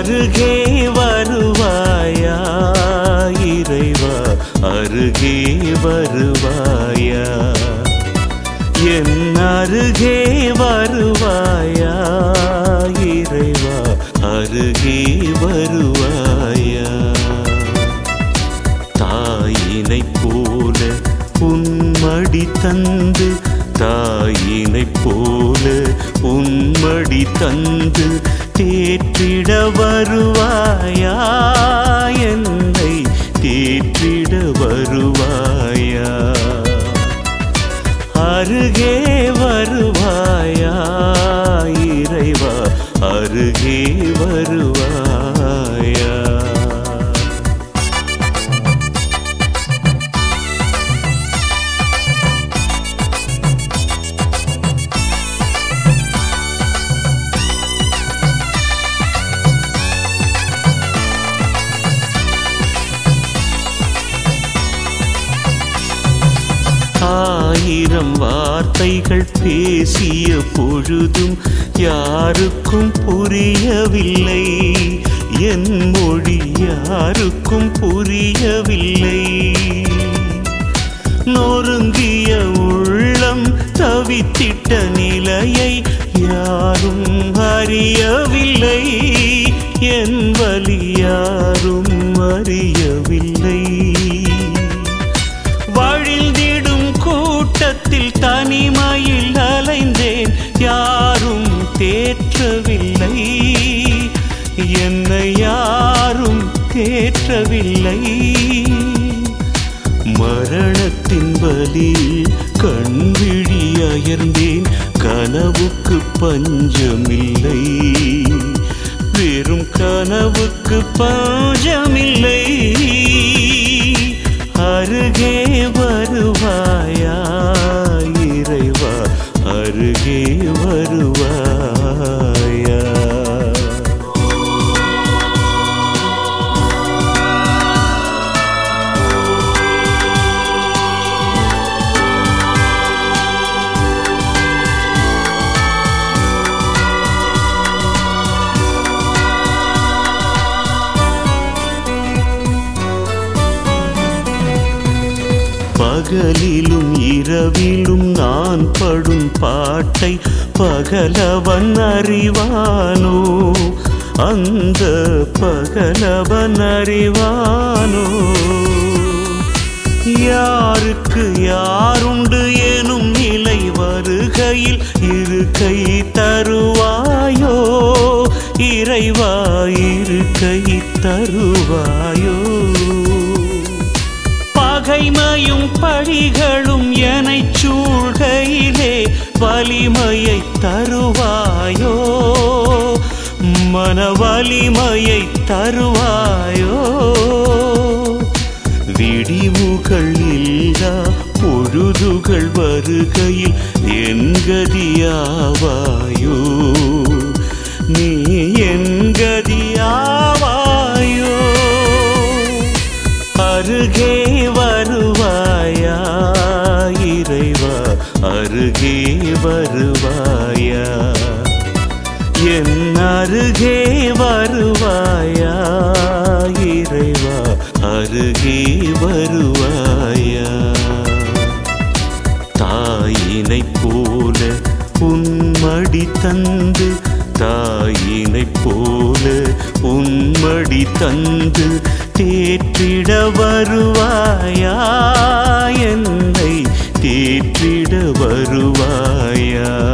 அருகே வருவாயா இறைவா அருகே வருவாயா என் அருகே வருவாயா இறைவா அருகே வருவாயா தாயினைப் போல உன்மடி தந்து தாயினைப் போல உன்மடி தந்து தேற்றிட வருவாயா என்னை தேற்றிட வருவாயா அருகே வருவாயா இறைவா அருகே வருவாயா ஆயிரம் வார்த்தைகள் பேசிய பொழுதும் யாருக்கும் புரியவில்லை என் மொழி யாருக்கும் புரியவில்லை நொறுங்கிய உள்ளம் தவித்திட்ட நிலையை யாரும் அறியவில்லை என் வலி யாரும் அறியவில்லை வழிந்திடும் கூட்டத்தில் தனிமையில் அலைந்தேன் யாரும் தேற்றவில்லை என்னை யாரும் தேற்றவில்லை மரணத்தின் வலியில் கண்விழி அயர்ந்தேன் கனவுக்கு பஞ்சமில்லை வெறும் கனவுக்கு பஞ்சமில்லை அருகே வருவாயா இறைவா அருகே வருவாயா பகலிலும் இரவிலும் நான் படும் பாட்டை பகலவன் அறிவானோ அந்த பகலவன் அறிவானோ யாருக்கு யாருண்டு எனும் நிலை வருகையில் இரு கை தருவாயோ இறைவா இரு கை தருவாயோ பகைமையும் பழிகளும் எனச் சூழ்கையிலே வலிமையை தருவாயோ மன வலிமையை தருவாயோ விடிவுகள் இல்லா பொழுதுகள் வருகையில் என் கதியாவாயோ நீ என் கதியாவாயோ அருகே வருவாயா இறைவா அருகே வருவாயா என் அருகே வருவாயா இறைவா அருகே வருவாயா தாயினைப் போல உன்மடி தந்து தாயினைப் போல உன்மடி தந்து தேற்றிட வருவாயா என்னை தேற்றிட வருவாயா